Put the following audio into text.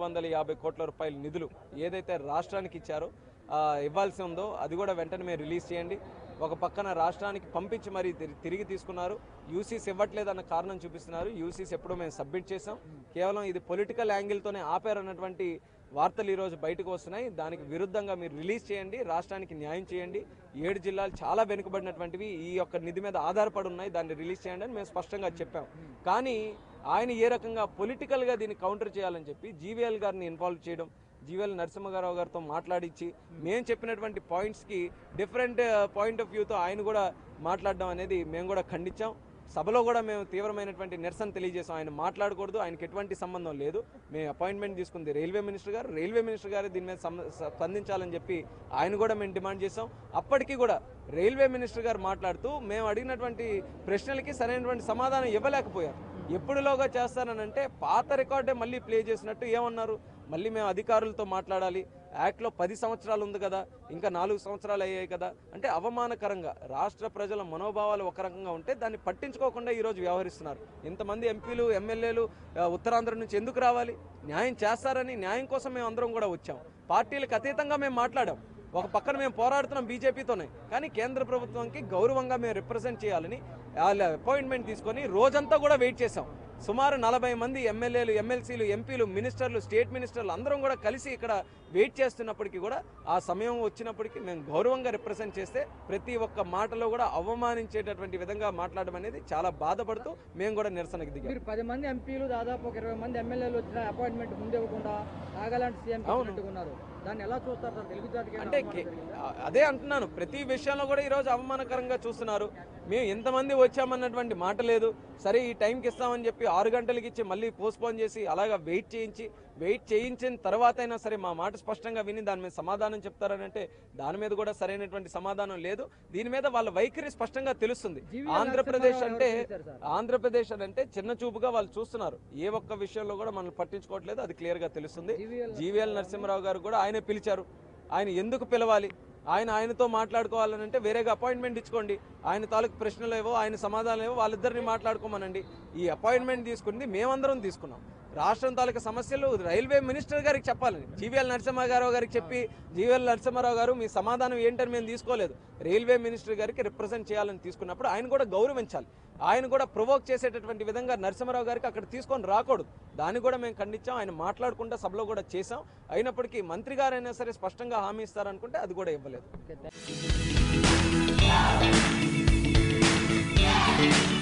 వందల యాభై కోట్ల రూపాయల నిధులు ఏదైతే రాష్ట్రానికి ఇచ్చారో ఆ, ఇవ్వాల్సి ఉందో అది కూడా వెంటనే మీరు రిలీజ్ చేయండి ఒక పక్కన రాష్ట్రానికి పంపించి మరి తిరి- తిరిగి తీసుకున్నారు యూసీస్ ఇవ్వట్లేదన్న కారణం చూపిస్తున్నారు యూసీస్ ఎప్పుడో మేము సబ్మిట్ చేసాం కేవలం ఇది పొలిటికల్ యాంగిల్తోనే ఆపారన్నటువంటి వార్తలు ఈరోజు బయటకు వస్తున్నాయి దానికి విరుద్ధంగా మీరు రిలీజ్ చేయండి రాష్ట్రానికి న్యాయం చేయండి ఏడు జిల్లాలు చాలా వెనుకబడినటువంటివి ఈ యొక్క నిధి మీద ఆధారపడి ఉన్నాయి దాన్ని రిలీజ్ చేయండి అని మేము స్పష్టంగా చెప్పాం కానీ ఆయన ఏ రకంగా పొలిటికల్గా దీన్ని కౌంటర్ చేయాలని చెప్పి జీవీఎల్ గారిని ఇన్వాల్వ్ చేయడం జీవీఎల్ నరసింహగారావు గారితో మాట్లాడించి మేము చెప్పినటువంటి పాయింట్స్కి డిఫరెంట్ పాయింట్ ఆఫ్ వ్యూతో ఆయన కూడా మాట్లాడడం అనేది మేము కూడా ఖండించాం సభలో కూడా మేము తీవ్రమైనటువంటి నిరసన తెలియజేసాం ఆయన మాట్లాడకూడదు ఆయనకి ఎటువంటి సంబంధం లేదు మేము అపాయింట్మెంట్ తీసుకుంది రైల్వే మినిస్టర్ గారు రైల్వే మినిస్టర్ గారు దీని మీద సమ- స్పందించాలని చెప్పి ఆయన కూడా మేము డిమాండ్ చేసాం అప్పటికి కూడా రైల్వే మినిస్టర్ గారు మాట్లాడుతూ మేము అడిగినటువంటి ప్రశ్నలకి సరైనటువంటి సమాధానం ఇవ్వలేకపోయారు ఎప్పుడులోగా చేస్తారనంటే పాత రికార్డే మళ్ళీ ప్లే చేసినట్టు ఏమన్నారు మళ్ళీ మేము అధికారులతో మాట్లాడాలి యాక్ట్లో పది సంవత్సరాలు ఉంది కదా ఇంకా నాలుగు సంవత్సరాలు అయ్యాయి కదా అంటే అవమానకరంగా రాష్ట్ర ప్రజల మనోభావాలు ఒక రకంగా ఉంటే దాన్ని పట్టించుకోకుండా ఈరోజు వ్యవహరిస్తున్నారు ఇంతమంది ఎంపీలు ఎమ్మెల్యేలు ఆ, ఉత్తరాంధ్ర నుంచి ఎందుకు రావాలి న్యాయం చేస్తారని న్యాయం కోసం మేము అందరం కూడా వచ్చాం పార్టీలకు అతీతంగా మేము మాట్లాడాం ఒక పక్కన మేము పోరాడుతున్నాం బీజేపీతోనే కానీ కేంద్ర ప్రభుత్వంకి గౌరవంగా మేము రిప్రజెంట్ చేయాలని వాళ్ళ అపాయింట్మెంట్ తీసుకొని రోజంతా కూడా వెయిట్ చేసాం సుమారు నలభై మంది ఎమ్మెల్యేలు ఎమ్మెల్సీలు ఎంపీలు మినిస్టర్లు స్టేట్ మినిస్టర్లు అందరం కూడా కలిసి ఇక్కడ వెయిట్ చేస్తున్నప్పటికీ కూడా ఆ సమయం వచ్చినప్పటికీ మేము గౌరవంగా రిప్రజెంట్ చేస్తే ప్రతి ఒక్క మాటలో కూడా అవమానించేటటువంటి విధంగా మాట్లాడడం అనేది చాలా బాధపడుతూ మేము కూడా నిరసనకి దిగాం మీరు పది మంది ఎంపీలు దాదాపు ఒక ఇరవై మంది ఎమ్మెల్యేలు వచ్చిన అపాయింట్మెంట్ ముందు ఇవ్వకుండా నాగాలాండ్ సీఎం అవును. ఉన్నారు దాన్ని ఎలా చూస్తారు సార్ తెలుగు జాతికి ఏమైనా అంటే అవమానం కే- జరిగిందా? ఆ- అదే అంటున్నాను ప్రతి విషయంలో కూడా ఈరోజు అవమానకరంగా చూస్తున్నారు మేము ఎంతమంది వచ్చామన్నటువంటి మాట లేదు సరే ఈ టైంకి ఇస్తామని చెప్పి ఆరు గంటలకి ఇచ్చి మళ్ళీ పోస్ట్పోన్ చేసి అలాగా వెయిట్ చేయించి వెయిట్ చేయించిన తర్వాత అయినా సరే మా మాట స్పష్టంగా విని దాని మీద సమాధానం చెప్తారని అంటే దాని మీద కూడా సరైనటువంటి సమాధానం లేదు దీని మీద వాళ్ళ వైఖరి స్పష్టంగా తెలుస్తుంది జీవీఎల్ ఆంధ్రప్రదేశ్ నరసింహారావు అంటే ఎవరు చేశారు సార్? ఆంధ్రప్రదేశ్ అని అంటే చిన్న చూపుగా వాళ్ళు చూస్తున్నారు ఏ ఒక్క విషయంలో కూడా మనల్ని పట్టించుకోవట్లేదు అది క్లియర్ గా తెలుస్తుంది జీవీఎల్ జీవీఎల్ నరసింహరావు గారు కూడా ఆయనే పిలిచారు ఆయన ఎందుకు పిలవాలి ఆయన ఆయనతో మాట్లాడుకోవాలని అంటే వేరేగా అపాయింట్మెంట్ ఇచ్చుకోండి ఆయన తాలూకు ప్రశ్నలు ఏవో ఆయన సమాధానం ఏవో వాళ్ళిద్దరిని మాట్లాడుకోమనండి ఈ అపాయింట్మెంట్ తీసుకుంది మేమందరం తీసుకున్నాం రాష్ట్రం తాలూకు సమస్యలు రైల్వే మినిస్టర్ గారికి చెప్పాలని జీవీఎల్ నరసింహారావు గారికి చెప్పి జీవీఎల్ నరసింహారావు గారు మీ సమాధానం ఏంటని మేము తీసుకోలేదు రైల్వే మినిస్టర్ గారికి రిప్రజెంట్ చేయాలని తీసుకున్నప్పుడు ఆయన కూడా గౌరవించాలి ఆయన కూడా ప్రొవోక్ చేసేటటువంటి విధంగా నరసింహారావు గారికి అక్కడ తీసుకొని రాకూడదు దాన్ని కూడా మేము ఖండించాం ఆయన మాట్లాడకుండా సభలో కూడా చేసాం అయినప్పటికీ మంత్రి గారైనా సరే స్పష్టంగా హామీ ఇస్తారనుకుంటే అది కూడా ఇవ్వలేదు ఓకే, థాంక్స్.